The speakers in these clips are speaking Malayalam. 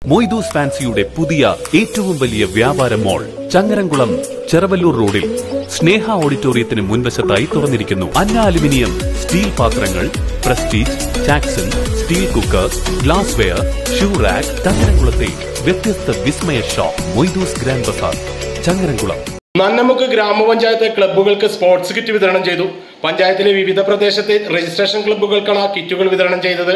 മൊയ്തൂസ് ഫാൻസിയുടെ പുതിയ ഏറ്റവും വലിയ വ്യാപാര മോൾ ചങ്ങരംകുളം ചെറവല്ലൂർ റോഡിൽ സ്നേഹ ഓഡിറ്റോറിയത്തിന് മുൻവശത്തായി തുറന്നിരിക്കുന്നു അന്ന അലുമിനിയം സ്റ്റീൽ പാത്രങ്ങൾ Prestige Chackson steel cooker glassware shoe rack ചങ്ങരംകുളത്തെ വ്യത്യസ്ത വിസ്മയ shop Moythoos grand bazaar Changaramkulam Nannamukku ഗ്രാമപഞ്ചായത്ത് ക്ലബ്ബുകൾക്ക് സ്പോർട്സ് കിറ്റ് വിതരണം ചെയ്തു പഞ്ചായത്തിലെ വിവിധ പ്രദേശത്തെ രജിസ്ട്രേഷൻ ക്ലബ്ബുകൾക്കാണ് ആ കിറ്റുകൾ വിതരണം ചെയ്തത്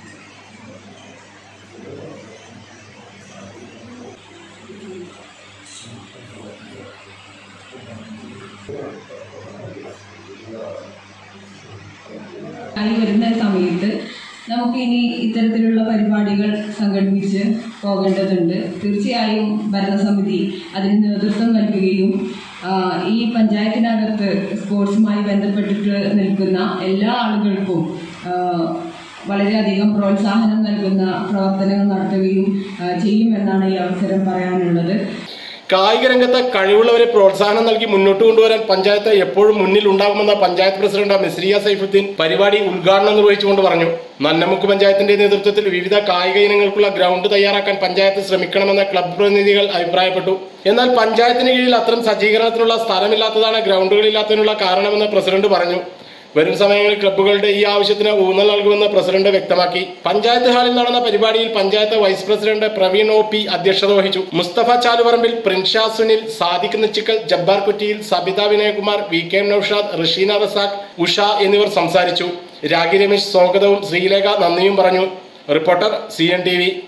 ആയി വരുന്ന സമയത്ത് നമുക്ക് ഇനി ഇത്തരത്തിലുള്ള പരിപാടികൾ സംഘടിപ്പിച്ച് പോകേണ്ടതുണ്ട് തീർച്ചയായും ഭരണസമിതി അതിന് നേതൃത്വം നൽകുകയും ആ, ഈ പഞ്ചായത്തിനകത്ത് സ്പോർട്സുമായി ബന്ധപ്പെട്ടിട്ട് നിൽക്കുന്ന എല്ലാ ആളുകൾക്കും ആ, വളരെയധികം പ്രോത്സാഹനം നൽകുന്ന പ്രവർത്തനങ്ങൾ നടത്തുകയും ആ, ചെയ്യുമെന്നാണ് ഈ അവസരം പറയാനുള്ളത് കായിക രംഗത്ത് കഴിവുള്ളവരെ പ്രോത്സാഹനം നൽകി മുന്നോട്ട് കൊണ്ടുവരാൻ പഞ്ചായത്ത് എപ്പോഴും മുന്നിൽ ഉണ്ടാകുമെന്ന പഞ്ചായത്ത് പ്രസിഡന്റ് മിസ്രിയ സൈഫുദ്ദീൻ പരിപാടി ഉദ്ഘാടനം നിർവഹിച്ചുകൊണ്ട് പറഞ്ഞു നന്നമുക്ക് പഞ്ചായത്തിന്റെ നേതൃത്വത്തിൽ വിവിധ കായിക ഇനങ്ങൾക്കുള്ള ഗ്രൗണ്ട് തയ്യാറാക്കാൻ പഞ്ചായത്ത് ശ്രമിക്കണമെന്ന് ക്ലബ്ബ് പ്രതിനിധികൾ അഭിപ്രായപ്പെട്ടു എന്നാൽ പഞ്ചായത്തിന് കീഴിൽ അത്തരം സജ്ജീകരണത്തിനുള്ള സ്ഥലമില്ലാത്തതാണ് ഗ്രൗണ്ടുകളില്ലാത്തതിനുള്ള കാരണമെന്ന് പ്രസിഡന്റ് പറഞ്ഞു വരും സമയങ്ങളിൽ ക്ലബ്ബുകളുടെ ഈ ആവശ്യത്തിന് ഊന്നൽ നൽകുമെന്ന് പ്രസിഡന്റ് വ്യക്തമാക്കി പഞ്ചായത്ത് ഹാളിൽ നടന്ന പരിപാടിയിൽ panchayat vice president Praveen O P അധ്യക്ഷത വഹിച്ചു Mustafa Chaluparambil Prinsha Sunil Sadiq Nechikkal Jabbar Kuttiyil Sabitha Vinayakumar V K M Naushad Rasheena Razak Usha എന്നിവർ സംസാരിച്ചു രാഗി രമേശ് സ്വാഗതവും ശ്രീലേഖ നന്ദിയും പറഞ്ഞു reporter C N T V